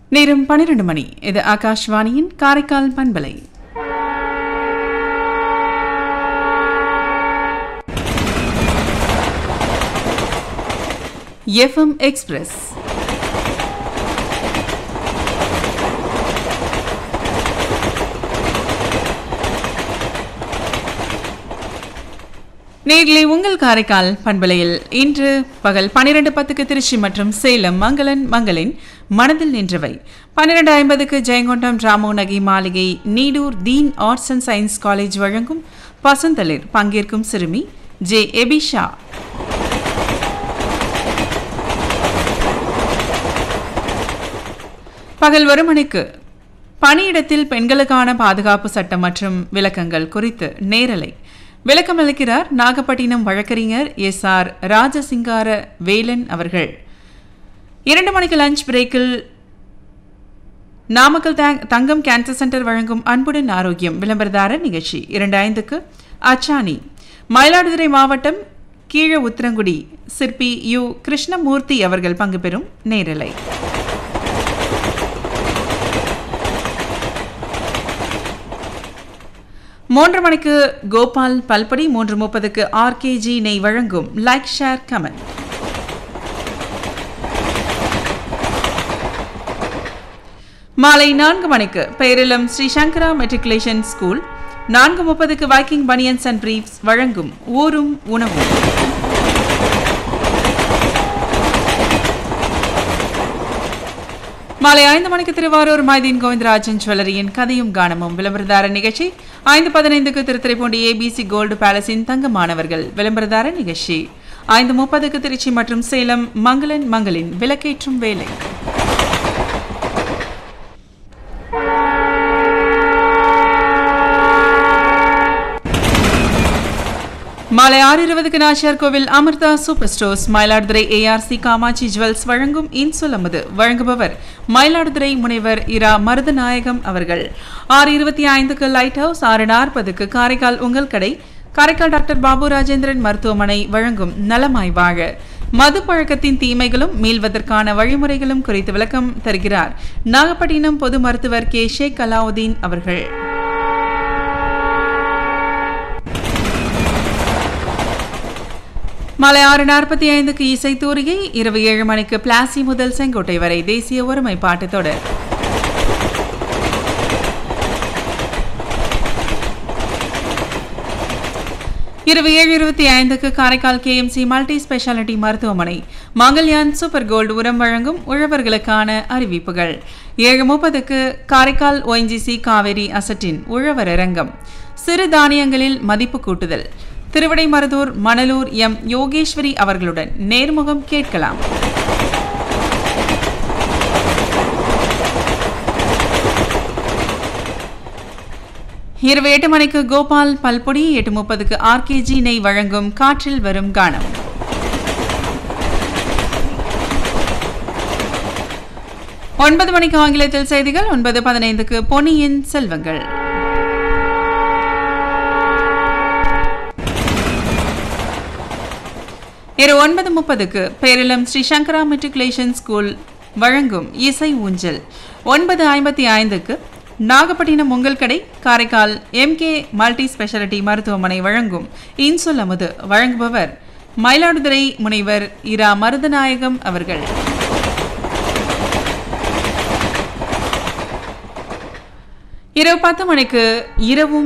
நேரம் பன்னிரண்டு மணி இது ஆகாஷ்வாணியின் காரைக்கால் பண்பலை எஃப்எம் எக்ஸ்பிரஸ் நேரிலே உங்கள் காரைக்கால் பண்பலையில் இன்று பகல் பன்னிரண்டு பத்துக்கு திருச்சி மற்றும் சேலம் மங்களன் மங்களின் மனதில் நின்றவை பன்னிரண்டு ஐம்பதுக்கு ஜெயங்கொண்டம் ராமோ நகி மாளிகை Needur Deen arts and science college வழங்கும் பசந்தளிர் பங்கேற்கும் சிறுமி ஜே எபிஷா பகல் ஒரு மணிக்கு பணியிடத்தில் பெண்களுக்கான பாதுகாப்பு சட்டம் மற்றும் விளக்கங்கள் குறித்து நேரலை விளக்கமளிக்கிறார் நாகப்பட்டினம் வழக்கறிஞர் எஸ் ஆர் ராஜசிங்கார வேலன் அவர்கள் இரண்டு மணிக்கு லஞ்ச் பிரேக்கில் நாமக்கல் தங்- தங்கம் கேன்சர் சென்டர் வழங்கும் அன்புடன் ஆரோக்கியம் விளம்பரதாரர் நிகழ்ச்சி இரண்டு ஐந்துக்கு அச்சானி மயிலாடுதுறை மாவட்டம் கீழ உத்திரங்குடி சிற்பி யு கிருஷ்ணமூர்த்தி அவர்கள் பங்கு பெறும் நேரலை மூன்று மணிக்கு கோபால் பல்படி மூன்று முப்பதுக்கு ஆர்கேஜி நெய் வழங்கும் லைக் ஷேர் கமெண்ட் மாலை நான்கு மணிக்கு பேரிலம் ஸ்ரீ சங்கரா மெட்ரிகுலேஷன் ஸ்கூல் நான்கு முப்பதுக்கு வைக்கிங் பனியன்ஸ் அண்ட் பிரீஃப்ஸ் வழங்கும் ஊரும் உணவும் மாலை ஐந்து மணிக்கு திருவாரூர் மைதீன் கோவிந்தராஜன் ஜுவல்லரியின் கதையும் கானமும் விளம்பரதார நிகழ்ச்சி ஐந்து பதினைந்துக்கு திருத்துறைப்பூண்டி ஏபிசி கோல்டு பேலஸின் தங்க மாணவர்கள் விளம்பரதார நிகழ்ச்சி ஐந்து முப்பதுக்கு திருச்சி மற்றும் சேலம் மங்களன் மங்களின் விளக்கேற்றும் வேலை மாலை ஆறு இருபதுக்கு Nachiyar Koil Amirtha super stores Mayiladuthurai ARC Kamatchi jewels வழங்கும் இன்சொல் அமுது வழங்குபவர் மயிலாடுதுறை முனைவர் இரா மருதநாயகம் அவர்கள் ஆறு இருபத்தி ஐந்துக்கு லைட் ஹவுஸ் ஆறு நாற்பதுக்கு காரைக்கால் உங்கள் கடை காரைக்கால் டாக்டர் பாபு ராஜேந்திரன் மருத்துவமனை வழங்கும் நலமாய் வாழ மது பழக்கத்தின் தீமைகளும் மீள்வதற்கான வழிமுறைகளும் குறித்து விளக்கம் தருகிறார் நாகப்பட்டினம் பொது மருத்துவர் கே ஷேக் அலாவுதீன் அவர்கள் மாலை ஆறு நாற்பத்தி ஐந்துக்கு இசை தூரிகை இரவு ஏழு மணிக்கு பிளாசி முதல் செங்கோட்டை வரை தேசிய ஒருமைப்பாட்டு தொடர் இரவு ஏழு இருபத்தி ஐந்துக்கு காரைக்கால் கேஎம்சி மல்டி ஸ்பெஷாலிட்டி மருத்துவமனை மங்கல்யான் சூப்பர் கோல்டு உரம் வழங்கும் உழவர்களுக்கான அறிவிப்புகள் ஏழு முப்பதுக்கு காரைக்கால் ஒய்ஜிசி காவேரி அசட்டின் உழவர் அரங்கம் சிறு தானியங்களில் மதிப்பு கூட்டுதல் திருவிடைமருதூர் மணலூர் எம் யோகேஸ்வரி அவர்களுடன் நேர்முகம் கேட்கலாம் இரவு எட்டு மணிக்கு கோபால் பல்பொடி எட்டு முப்பதுக்கு ஆர்கேஜி நெய் வழங்கும் காற்றில் வரும் கானம் ஒன்பது மணிக்கு ஆங்கிலத்தில் செய்திகள் ஒன்பது பதினைந்துக்கு பொன்னியின் செல்வங்கள் இரவு ஒன்பது முப்பதுக்கு பேரிலம் ஸ்ரீ சங்கரா மெட்ரிகுலேஷன் ஸ்கூல் வழங்கும் இசை ஊஞ்சல் ஒன்பது ஐம்பத்தி ஐந்துக்கு நாகப்பட்டினம் உங்கள் கடை காரைக்கால் எம்கே மல்டி ஸ்பெஷாலிட்டி மருத்துவமனை வழங்கும் இன்சொல் அமுது வழங்குபவர் மயிலாடுதுறை முனைவர் இரா மருதநாயகம் அவர்கள் இரவு பத்து மணிக்கு இரவும்